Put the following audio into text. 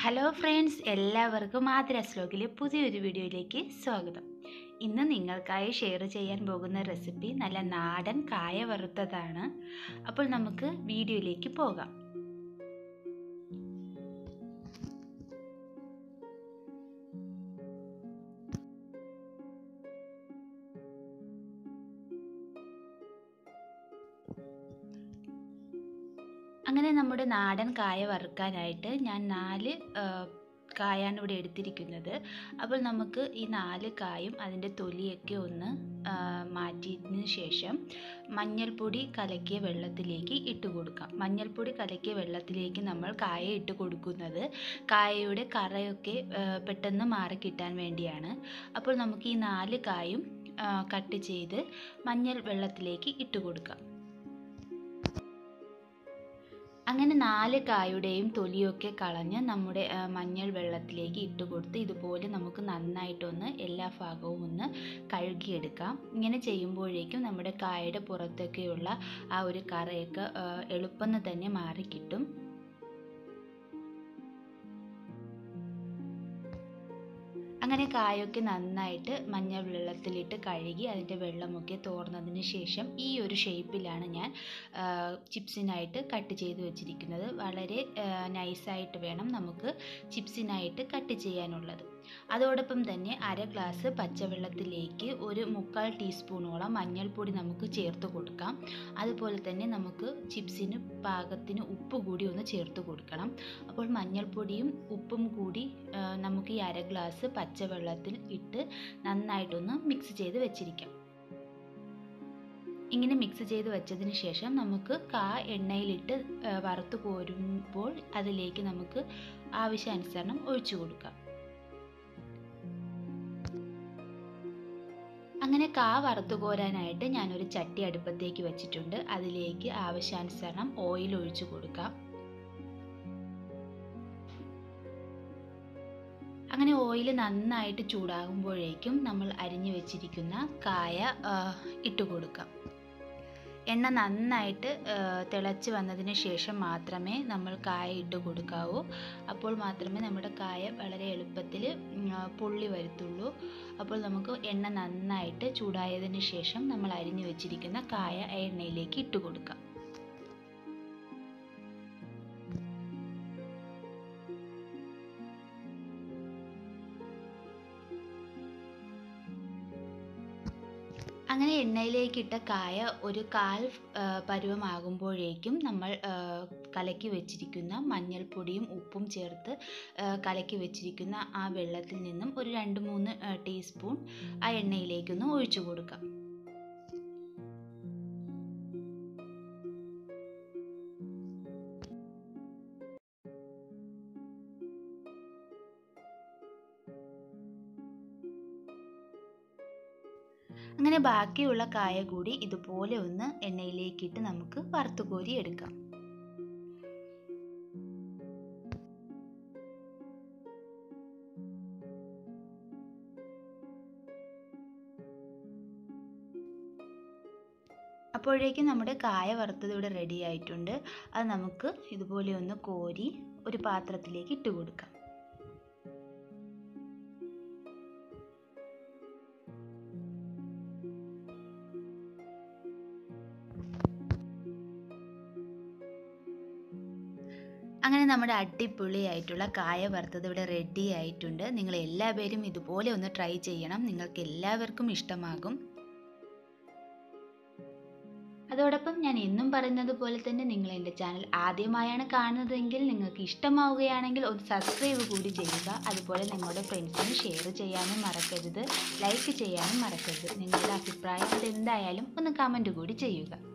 hello friends എല്ലാവർക്കും ആതിരാസ് വ്ലോഗിലെ പുതിയൊരു വീഡിയോയിലേക്ക് സ്വാഗതം ഇന്ന് നിങ്ങൾക്കായി ഷെയർ ചെയ്യാൻ പോകുന്ന റെസിപ്പി നല്ല നാടൻ കായ വറുത്തതാണ് അപ്പോൾ നമുക്ക് വീഡിയോയിലേക്ക് പോകാം അങ്ങനെ നമ്മുടെ നാടൻ കായ വറുക്കാനായിട്ട് ഞാൻ നാല് കായാണ് ഇവിടെ എടുത്തിരിക്കുന്നത് അപ്പോൾ നമുക്ക് ഈ നാല് കായും അതിൻ്റെ തൊലിയൊക്കെ ഒന്ന് മാറ്റിയതിന് ശേഷം മഞ്ഞൾപ്പൊടി കലക്കിയ വെള്ളത്തിലേക്ക് ഇട്ട് കൊടുക്കാം മഞ്ഞൾപ്പൊടി കലക്കിയ വെള്ളത്തിലേക്ക് നമ്മൾ കായ ഇട്ട് കൊടുക്കുന്നത് കായയുടെ കറയൊക്കെ പെട്ടെന്ന് മാറിക്കിട്ടാൻ വേണ്ടിയാണ് അപ്പോൾ നമുക്ക് ഈ നാല് കായും കട്ട് ചെയ്ത് മഞ്ഞൾ വെള്ളത്തിലേക്ക് ഇട്ട് കൊടുക്കാം അങ്ങനെ നാല് കായുടെയും തൊലിയൊക്കെ കളഞ്ഞ് നമ്മുടെ മഞ്ഞൾ വെള്ളത്തിലേക്ക് ഇട്ട് കൊടുത്ത് ഇതുപോലെ നമുക്ക് നന്നായിട്ടൊന്ന് എല്ലാ ഭാഗവും ഒന്ന് കഴുകിയെടുക്കാം ഇങ്ങനെ ചെയ്യുമ്പോഴേക്കും നമ്മുടെ കായയുടെ പുറത്തൊക്കെയുള്ള ആ ഒരു കറയൊക്കെ എളുപ്പം തന്നെ മാറിക്കിട്ടും അങ്ങനെ കായൊക്കെ നന്നായിട്ട് മഞ്ഞൾ വെള്ളത്തിലിട്ട് കഴുകി അതിൻ്റെ വെള്ളമൊക്കെ തോർന്നതിന് ശേഷം ഈ ഒരു ഷേപ്പിലാണ് ഞാൻ ചിപ്സിനായിട്ട് കട്ട് ചെയ്ത് വെച്ചിരിക്കുന്നത് വളരെ നൈസായിട്ട് വേണം നമുക്ക് ചിപ്സിനായിട്ട് കട്ട് ചെയ്യാനുള്ളത് അതോടൊപ്പം തന്നെ അര ഗ്ലാസ് പച്ചവെള്ളത്തിലേക്ക് ഒരു മുക്കാൽ ടീസ്പൂണോളം മഞ്ഞൾപ്പൊടി നമുക്ക് ചേർത്ത് കൊടുക്കാം അതുപോലെ തന്നെ നമുക്ക് ചിപ്സിന് പാകത്തിന് ഉപ്പ് കൂടി ഒന്ന് ചേർത്ത് കൊടുക്കണം അപ്പോൾ മഞ്ഞൾപ്പൊടിയും ഉപ്പും കൂടി നമുക്ക് ഈ അര ഗ്ലാസ് പച്ചവെള്ളത്തിൽ ഇട്ട് നന്നായിട്ടൊന്ന് മിക്സ് ചെയ്ത് വെച്ചിരിക്കാം ഇങ്ങനെ മിക്സ് ചെയ്ത് വെച്ചതിന് ശേഷം നമുക്ക് കാ എണ്ണയിലിട്ട് വറുത്ത് കോരുമ്പോൾ അതിലേക്ക് നമുക്ക് ആവശ്യാനുസരണം ഒഴിച്ചു കൊടുക്കാം അങ്ങനെ കാ വറുത്തു കോരാനായിട്ട് ഞാനൊരു ചട്ടി അടുപ്പത്തേക്ക് വെച്ചിട്ടുണ്ട് അതിലേക്ക് ആവശ്യാനുസരണം ഓയിൽ ഒഴിച്ചു കൊടുക്കാം അങ്ങനെ ഓയിൽ നന്നായിട്ട് ചൂടാകുമ്പോഴേക്കും നമ്മൾ അരിഞ്ഞു വെച്ചിരിക്കുന്ന കായ ഇട്ട് കൊടുക്കാം എണ്ണ നന്നായിട്ട് തിളച്ച് വന്നതിന് ശേഷം മാത്രമേ നമ്മൾ കായ ഇട്ട് കൊടുക്കാവൂ അപ്പോൾ മാത്രമേ നമ്മുടെ കായ വളരെ എളുപ്പത്തിൽ പൊള്ളി വരുത്തുള്ളൂ അപ്പോൾ നമുക്ക് എണ്ണ നന്നായിട്ട് ചൂടായതിന് ശേഷം നമ്മൾ അരിഞ്ഞു വെച്ചിരിക്കുന്ന കായ എണ്ണയിലേക്ക് ഇട്ട് കൊടുക്കാം അങ്ങനെ എണ്ണയിലേക്കിട്ട കായ ഒരു കാൽ പരുവമാകുമ്പോഴേക്കും നമ്മൾ കലക്കി വെച്ചിരിക്കുന്ന മഞ്ഞൾപ്പൊടിയും ഉപ്പും ചേർത്ത് കലക്കി വെച്ചിരിക്കുന്ന ആ വെള്ളത്തിൽ നിന്നും ഒരു രണ്ട് മൂന്ന് ടീസ്പൂൺ ആ എണ്ണയിലേക്കൊന്ന് ഒഴിച്ചു കൊടുക്കാം അങ്ങനെ ബാക്കിയുള്ള കായ കൂടി ഇതുപോലെ ഒന്ന് എണ്ണയിലേക്കിട്ട് നമുക്ക് വറുത്തു കോരി എടുക്കാം അപ്പോഴേക്കും നമ്മുടെ കായ വറുത്തത് ഇവിടെ റെഡി ആയിട്ടുണ്ട് അത് നമുക്ക് ഇതുപോലെ ഒന്ന് കോരി ഒരു പാത്രത്തിലേക്ക് ഇട്ട് കൊടുക്കാം അങ്ങനെ നമ്മുടെ അടിപൊളിയായിട്ടുള്ള കായ വറുത്തത് ഇവിടെ റെഡി ആയിട്ടുണ്ട് നിങ്ങൾ എല്ലാവരും ഇതുപോലെ ഒന്ന് ട്രൈ ചെയ്യണം നിങ്ങൾക്ക് എല്ലാവർക്കും ഇഷ്ടമാകും അതോടൊപ്പം ഞാൻ എന്നും പറയുന്നത് പോലെ തന്നെ നിങ്ങൾ എൻ്റെ ചാനൽ ആദ്യമായാണ് കാണുന്നതെങ്കിൽ നിങ്ങൾക്ക് ഇഷ്ടമാവുകയാണെങ്കിൽ ഒരു സബ്സ്ക്രൈബ് കൂടി ചെയ്യുക അതുപോലെ നിങ്ങളുടെ ഫ്രണ്ട്സിന് ഷെയർ ചെയ്യാനും മറക്കരുത് ലൈക്ക് ചെയ്യാനും മറക്കരുത് നിങ്ങളുടെ അഭിപ്രായങ്ങൾ എന്തായാലും ഒന്ന് കമൻറ്റ് കൂടി ചെയ്യുക